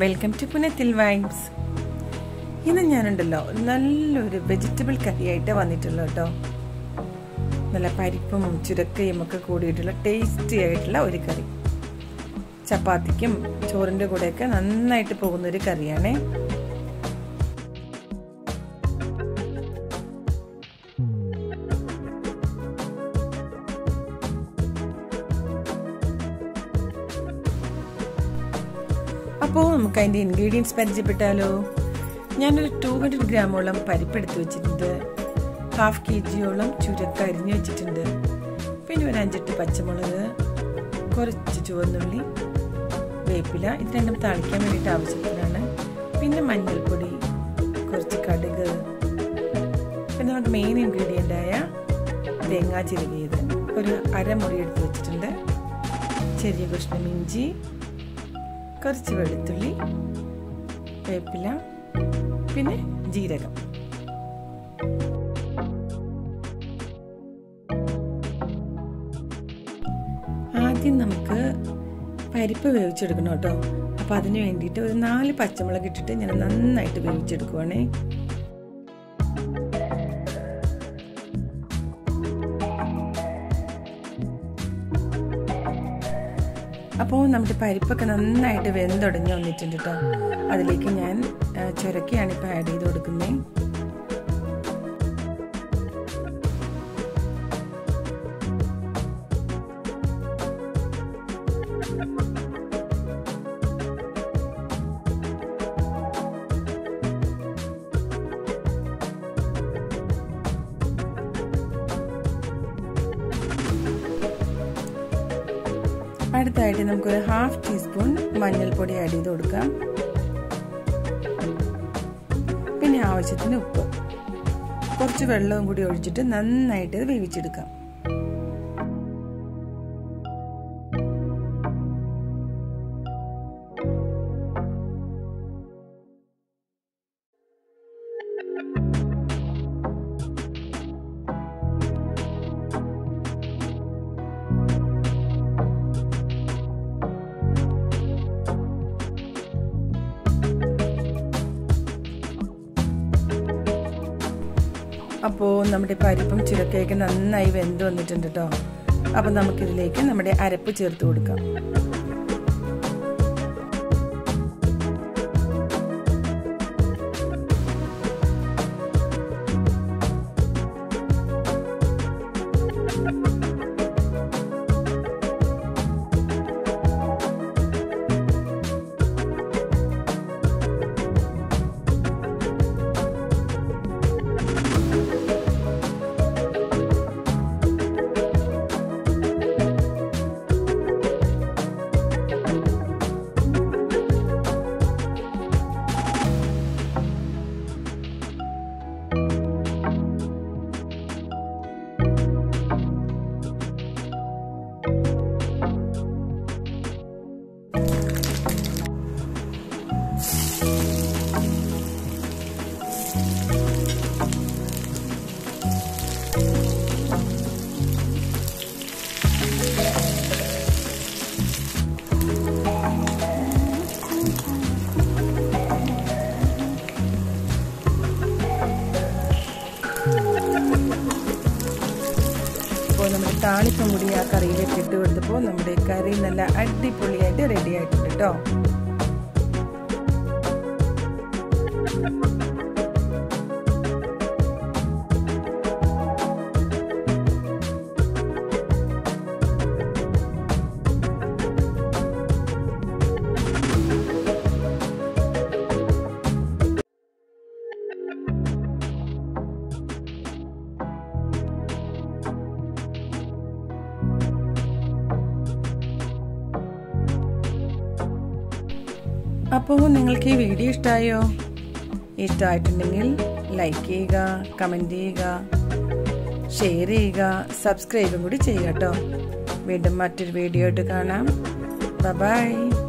welcome to Punathil vibes ഇന്ന് ഞാനുണ്ടല്ലോ നല്ലൊരു വെജിറ്റബിൾ കറിയായിട്ട് വന്നിട്ടുള്ളൂ കേട്ടോ നല്ല പരിപ്പും ചുരക്കയും ഒക്കെ കൂടിയിട്ടുള്ള ടേസ്റ്റി ആയിട്ടുള്ള ഒരു കറി ചപ്പാത്തിക്കും ചോറിൻ്റെ കൂടെയൊക്കെ നന്നായിട്ട് പോകുന്ന ഒരു കറിയാണേ അപ്പോൾ നമുക്ക് അതിൻ്റെ ഇൻഗ്രീഡിയൻസ് പരിചയപ്പെട്ടാലോ ഞാനൊരു ടു ഹൺഡ്രഡ് ഗ്രാമോളം പരിപ്പെടുത്ത് വെച്ചിട്ടുണ്ട് ഹാഫ് കെ ജിയോളം ചുരക്ക അരിഞ്ഞു വെച്ചിട്ടുണ്ട് പിന്നെ ഒരു അഞ്ചെട്ട് പച്ചമുളക് കുറച്ച് ചുവന്നുള്ളി വേപ്പില ഇത് രണ്ടും താളിക്കാൻ വേണ്ടിയിട്ട് ആവശ്യത്തിനാണ് പിന്നെ മഞ്ഞൾപ്പൊടി കുറച്ച് കടുക് പിന്നെ നമുക്ക് മെയിൻ ഇൻഗ്രീഡിയൻ്റ് ആയ തേങ്ങാ ചിരകിയത് ഒരു അരമുറി എടുത്ത് വെച്ചിട്ടുണ്ട് ചെറിയ കഷ്ണം ഇഞ്ചി കുറച്ച് വെളുത്തുള്ളി വേപ്പില പിന്നെ ജീരകം ആദ്യം നമുക്ക് പരിപ്പ് വേവിച്ചെടുക്കണം കേട്ടോ അപ്പോൾ അതിന് വേണ്ടിയിട്ട് ഒരു നാല് പച്ചമുളക് ഇട്ടിട്ട് ഞാൻ നന്നായിട്ട് വേവിച്ചെടുക്കുവാണേ അപ്പോൾ നമ്മുടെ പരിപ്പൊക്കെ നന്നായിട്ട് വെന്തുടഞ്ഞ് വന്നിട്ടുണ്ട് കേട്ടോ അതിലേക്ക് ഞാൻ ചുരക്കയാണ് ഇപ്പോൾ ആഡ് ചെയ്ത് കൊടുക്കുന്നത് അടുത്തായിട്ട് നമുക്കൊരു ഹാഫ് ടീസ്പൂൺ മഞ്ഞൾപ്പൊടി ആഡ് ചെയ്ത് കൊടുക്കാം പിന്നെ ആവശ്യത്തിന് ഉപ്പ് കുറച്ച് വെള്ളവും കൂടി ഒഴിച്ചിട്ട് നന്നായിട്ട് വേവിച്ചെടുക്കാം അപ്പോൾ നമ്മുടെ പരിപ്പും ചുരക്കയൊക്കെ നന്നായി വെന്ത് വന്നിട്ടുണ്ട് കേട്ടോ അപ്പോൾ നമുക്കിതിലേക്ക് നമ്മുടെ അരപ്പ് ചേർത്ത് കൊടുക്കാം അപ്പോൾ നമ്മുടെ താളിപ്പം കൂടി ആ കറിയിലേക്ക് ഇട്ട് കൊടുത്തപ്പോൾ നമ്മുടെ കറി നല്ല അടിപൊളിയായിട്ട് റെഡി ആയിട്ടുണ്ട് കേട്ടോ അപ്പോൾ നിങ്ങൾക്ക് ഈ വീഡിയോ ഇഷ്ടമായോ ഇഷ്ടമായിട്ടുണ്ടെങ്കിൽ ലൈക്ക് ചെയ്യുക കമൻറ്റ് ചെയ്യുക ഷെയർ ചെയ്യുക സബ്സ്ക്രൈബും കൂടി ചെയ്യുക കേട്ടോ വീണ്ടും മറ്റൊരു വീഡിയോ ആയിട്ട് കാണാം ബൈ